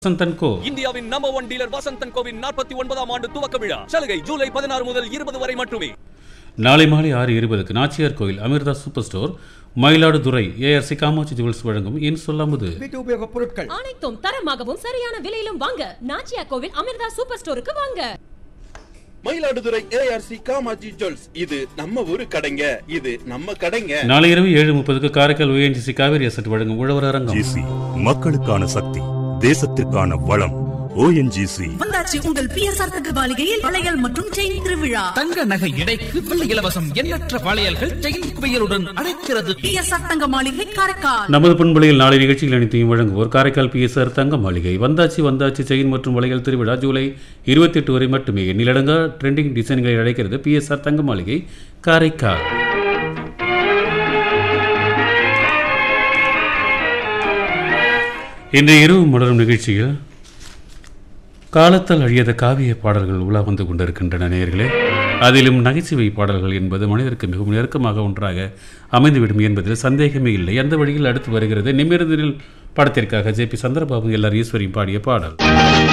Vasanthan Co இந்தியாவின் number one dealer Vasanthan கோவின் நாற்பத்தி ஒன்பதாம் ஆண்டு துவக்க விழா சலுகை ஜூலை பதினாறு முதல் இருபது வரை மட்டுமே நாளை மாலை ஆறு இருபதுக்கு Nachiyar Koil Amirtha super store Mayiladuthurai ARC Kamatchi jewels வழங்கும் என் சொல்லாமுது வீட்டு உபயோகப் பொருட்கள் அனைத்தும் தரமாகவும் சரியான விலையிலும் வாங்க நாச்சியா கோவில் அமிர்தா சூப்பர் ஸ்டோருக்கு வாங்க மயிலாடுதுறை ஏஆர்சி காமாஜி ஜுவல்ஸ் இது நம்ம ஊரு கடைங்க இது நம்ம கடைங்க நாளை இரவு ஏழு முப்பதுக்கு காரைக்கால் ஓஎன்ஜிசி காவேரி அசட் வழங்கும் உழவர் அரங்கம் ஜிசி மக்களுக்கான சக்தி தேசத்திற்கான வளம் ஓஎன்ஜிசி வந்தாச்சு உங்கள் பிஎஸ்ஆர் தங்க மாளிகையில் வளையல் மற்றும் செயின் திருவிழா தங்க நகை எடைக்கு வெள்ளி இலவசம் எண்ணற்ற வளையல்கள் செயின் குவியலுடன் அழைக்கிறது பிஎஸ்ஆர் தங்க மாளிகை காரைக்கால் நமது பண்பலையில் நாளை நிகழ்ச்சிகள் அனைத்தையும் வழங்குவோர் காரைக்கால் பிஎஸ்ஆர் தங்க மாளிகை வந்தாச்சி வந்தாச்சி செயின் மற்றும் வளையல் திருவிழா ஜூலை இருபத்தி எட்டு வரை மட்டுமே எண்ணிலடங்கா ட்ரெண்டிங் டிசைன்களை அழைக்கிறது பிஎஸ்ஆர் தங்க மாளிகை காரைக்கால் இன்றைய இரவு மலரும் நிகழ்ச்சியில் காலத்தால் அழியாத காவிய பாடல்கள் உலா வந்து கொண்டிருக்கின்றன நேயர்களே அதிலும் நகைச்சுவை பாடல்கள் என்பது மனிதருக்கு மிகவும் நெருக்கமாக ஒன்றாக அமைந்துவிடும் என்பதில் சந்தேகமே இல்லை அந்த வழியில் அடுத்து வருகிறது நிமிர்ந்தில் படத்திற்காக ஜே பி சந்திரபாபு எல்லார் ஈஸ்வரியும் பாடிய பாடல்